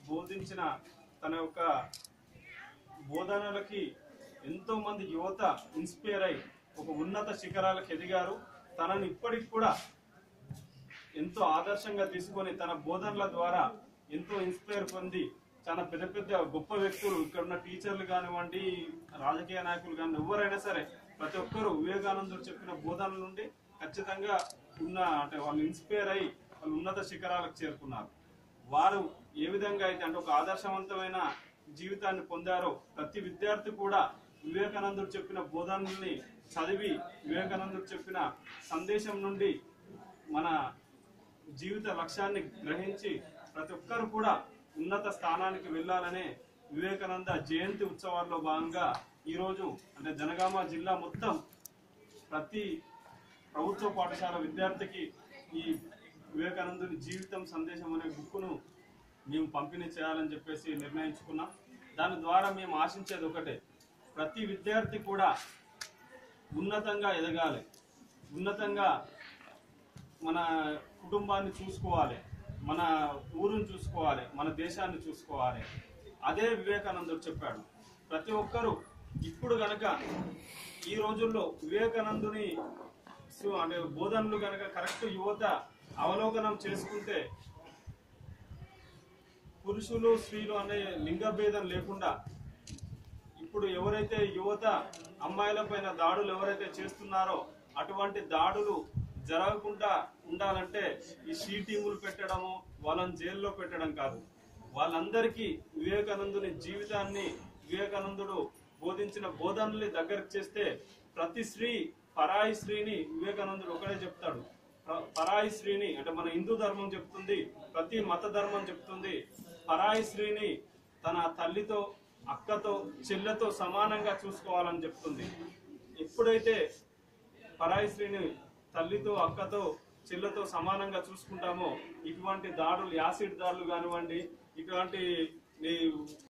బోధించిన తన యొక్క బోధనలకి ఎంతో మంది యువత ఇన్స్పైర్ అయి ఒక ఉన్నత శిఖరాలకు ఎదిగారు తనని ఇప్పటికి కూడా ఎంతో ఆదర్శంగా తీసుకొని తన బోధనల ద్వారా ఎంతో ఇన్స్పైర్ పొంది చాలా పెద్ద పెద్ద గొప్ప వ్యక్తులు ఇక్కడ ఉన్న టీచర్లు కానివ్వండి రాజకీయ నాయకులు కానీ ఎవరైనా సరే ప్రతి ఒక్కరు వివేకానందుడు చెప్పిన బోధనల నుండి ఖచ్చితంగా ఉన్న అంటే వాళ్ళు ఇన్స్పైర్ అయి వాళ్ళు ఉన్నత శిఖరాలకు చేరుకున్నారు వారు ఏ విధంగా అయితే అంటే ఒక ఆదర్శవంతమైన జీవితాన్ని పొందారో ప్రతి విద్యార్థి కూడా వివేకానందుడు చెప్పిన బోధనల్ని చదివి వివేకానందుడు చెప్పిన సందేశం నుండి మన జీవిత లక్ష్యాన్ని గ్రహించి ప్రతి ఒక్కరు కూడా ఉన్నత స్థానానికి వెళ్ళాలనే వివేకానంద జయంతి ఉత్సవాల్లో భాగంగా ఈరోజు అంటే జనగామ జిల్లా మొత్తం ప్రతి ప్రభుత్వ పాఠశాల విద్యార్థికి ఈ వివేకానందుని జీవితం సందేశం అనే బుక్కును మేము పంపిణీ చేయాలని చెప్పేసి నిర్ణయించుకున్నాం దాని ద్వారా మేము ఆశించేది ఒకటే ప్రతి విద్యార్థి కూడా ఉన్నతంగా ఎదగాలి ఉన్నతంగా మన కుటుంబాన్ని చూసుకోవాలి మన ఊరుని చూసుకోవాలి మన దేశాన్ని చూసుకోవాలి అదే వివేకానందుడు చెప్పాడు ప్రతి ఒక్కరూ ఇప్పుడు గనక ఈ రోజుల్లో వివేకానందుని సు- అంటే బోధనలు గనక కరెక్ట్ యువత అవలోకనం చేసుకుంటే పురుషులు స్త్రీలు అనే లింగ భేదం లేకుండా ఇప్పుడు ఎవరైతే యువత అమ్మాయిల పైన దాడులు ఎవరైతే చేస్తున్నారో అటువంటి దాడులు జరగకుండా ఉండాలంటే ఈ షీ టీములు పెట్టడము వాళ్ళని జైల్లో పెట్టడం కాదు వాళ్ళందరికీ వివేకానందుని జీవితాన్ని వివేకానందుడు బోధించిన బోధనల్ని దగ్గరకు చేస్తే ప్రతి స్త్రీ పరాయి స్త్రీని వివేకానందుడు ఒకడే చెప్తాడు ప- పరాయి స్త్రీని అంటే మన హిందూ ధర్మం చెప్తుంది ప్రతి మత ధర్మం చెప్తుంది పరాయి స్త్రీని తన తల్లితో అక్కతో చెల్లెతో సమానంగా చూసుకోవాలని చెప్తుంది ఎప్పుడైతే పరాయి స్త్రీని తల్లితో అక్కతో చెల్లెతో సమానంగా చూసుకుంటామో ఇటువంటి దాడులు యాసిడ్ దాడులు కానివ్వండి ఇటువంటి ఈ